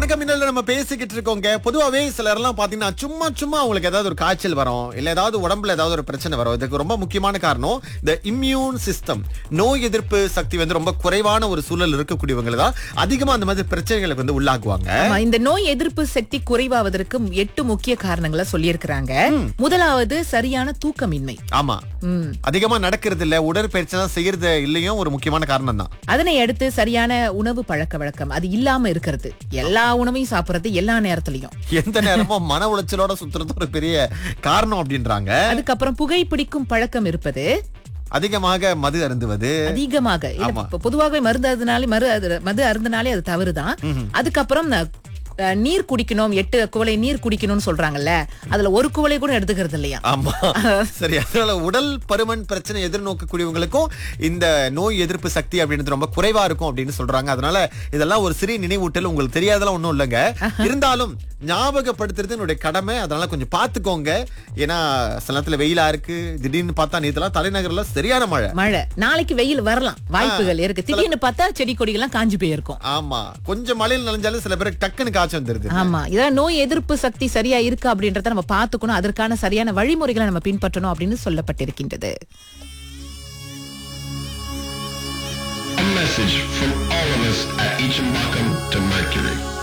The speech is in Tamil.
வணக்கம் இன்னும் நம்ம பேசிக்கிட்டு இருக்கோங்க பொதுவாவே சிலர்லாம் பாத்தீங்கன்னா சும்மா சும்மா அவங்களுக்கு ஏதாவது ஒரு காய்ச்சல் வரும் இல்ல ஏதாவது உடம்புல ஏதாவது ஒரு பிரச்சனை வரும் இதுக்கு ரொம்ப முக்கியமான காரணம் இந்த இம்யூன் சிஸ்டம் நோய் எதிர்ப்பு சக்தி வந்து ரொம்ப குறைவான ஒரு சூழல் இருக்கக்கூடியவங்க தான் அதிகமா அந்த மாதிரி பிரச்சனைகளுக்கு வந்து உள்ளாகுவாங்க ஆமா, இந்த நோய் எதிர்ப்பு சக்தி குறைவாவதற்கு எட்டு முக்கிய காரணங்களை சொல்லியிருக்கிறாங்க முதலாவது சரியான தூக்கமின்மை ஆமா ம். அதிகமா நடக்கிறது இல்ல உடற்பயிற்சி செய்யறது இல்லையும் ஒரு முக்கியமான காரணம் தான் அதனை அடுத்து சரியான உணவு பழக்க வழக்கம் அது இல்லாம இருக்கிறது எல்லா உணவையும் சாப்பிடுறது எல்லா நேரத்திலையும் எந்த நேரமும் மன உளைச்சலோட சுத்துறது ஒரு பெரிய காரணம் அப்படின்றாங்க அதுக்கப்புறம் புகைப்பிடிக்கும் பழக்கம் இருப்பது அதிகமாக மது அருந்துவது அதிகமாக இல்ல, ஆமா. இப்ப பொதுவாகவே மருந்து அருந்தினாலே மரு அது- மது அருந்தினாலே அது தவறுதான் அதுக்கப்புறம் ந- அஹ், நீர் குடிக்கணும் எட்டு குவளை நீர் குடிக்கணும்னு சொல்றாங்கல்ல அதுல ஒரு குவளை கூட எடுத்துக்கிறது இல்லையா ஆமா சரி அதனால உடல் பருமன் பிரச்சனை எதிர்நோக்கக்கூடியவங்களுக்கும் இந்த நோய் எதிர்ப்பு சக்தி அப்படின்றது ரொம்ப குறைவா இருக்கும் அப்படின்னு சொல்றாங்க அதனால இதெல்லாம் ஒரு சிறிய நினைவூட்டல் உங்களுக்கு தெரியாதெல்லாம் ஒண்ணும் இல்லைங்க இருந்தாலும் ஞாபகப்படுத்துறது என்னுடைய கடமை அதனால கொஞ்சம் பாத்துக்கோங்க ஏன்னா சில நேரத்துல வெயிலா இருக்கு திடீர்னு பார்த்தா நேத்தெல்லாம் தலைநகர்ல சரியான மழை மழை நாளைக்கு வெயில் வரலாம் வாய்ப்புகள் இருக்கு திடீர்னு பார்த்தா செடி கொடிகள்லாம் காஞ்சு போயிருக்கும் ஆமா கொஞ்சம் மழையில் நனைஞ்சாலும் சில பேருக்கு டக்குன்னு காய்ச்சல் வந்துருது ஆமா இதான் நோய் எதிர்ப்பு சக்தி சரியா இருக்கு அப்படின்றத நம்ம பாத்துக்கணும் அதற்கான சரியான வழிமுறைகளை நம்ம பின்பற்றணும் அப்படின்னு சொல்லப்பட்டிருக்கின்றது A message from all of us at Each Mbakam to Mercury.